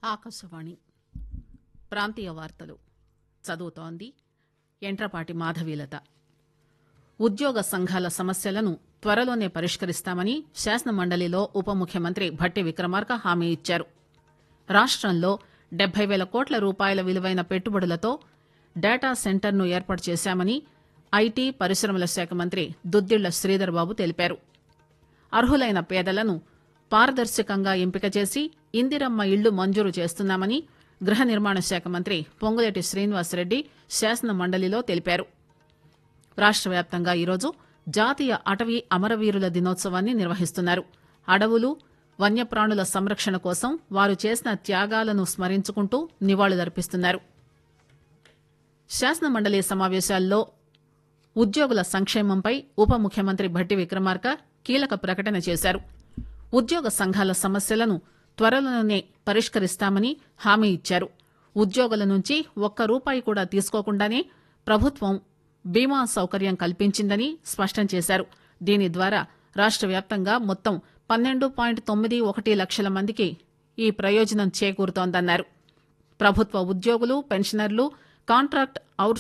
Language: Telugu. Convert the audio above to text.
ఆకాశవాణి ప్రాంతీయ వార్తలు చదువుతోంది ఎంట్రపాటి మాధవీలత ఉద్యోగ సంఘాల సమస్యలను త్వరలోనే పరిష్కరిస్తామని శాసనమండలిలో ఉప ముఖ్యమంత్రి భట్టి విక్రమార్క హామీ ఇచ్చారు రాష్టంలో డెబ్బై పేల కోట్ల రూపాయల విలువైన పెట్టుబడులతో డేటా సెంటర్ను ఏర్పాటు చేశామని ఐటీ పరిశ్రమల శాఖ మంత్రి దుద్దిళ్ల శ్రీధర్ బాబు తెలిపారు అర్హులైన పేదలను పారదర్శకంగా ఎంపిక చేసి ఇందిరమ్మ ఇళ్లు మంజూరు చేస్తున్నామని గృహ నిర్మాణ శాఖ మంత్రి పొంగులేటి శ్రీనివాసరెడ్డి శాసన మండలిలో తెలిపారు రాష్ట వ్యాప్తంగా ఈరోజు జాతీయ అటవీ అమరవీరుల దినోత్సవాన్ని నిర్వహిస్తున్నారు అడవులు వన్యప్రాణుల సంరక్షణ కోసం వారు చేసిన త్యాగాలను స్మరించుకుంటూ నివాళులర్పిస్తున్నారు శాసనమండలి సమావేశాల్లో ఉద్యోగుల సంక్షేమంపై ఉప ముఖ్యమంత్రి భట్టి విక్రమార్క కీలక ప్రకటన చేశారు ఉద్యోగ సంఘాల సమస్యలను త్వరలోనే పరిష్కరిస్తామని హామీ ఇచ్చారు ఉద్యోగుల నుంచి ఒక్క రూపాయి కూడా తీసుకోకుండానే ప్రభుత్వం బీమా సౌకర్యం కల్పించిందని స్పష్టం చేశారు దీని ద్వారా రాష్ట వ్యాప్తంగా మొత్తం పన్నెండు పాయింట్ తొమ్మిది ఒకటి లక్షల మందికి ఈ ప్రయోజనం చేకూరుతోందన్నారు ప్రభుత్వ ఉద్యోగులు పెన్షనర్లు కాంట్రాక్ట్ అవుట్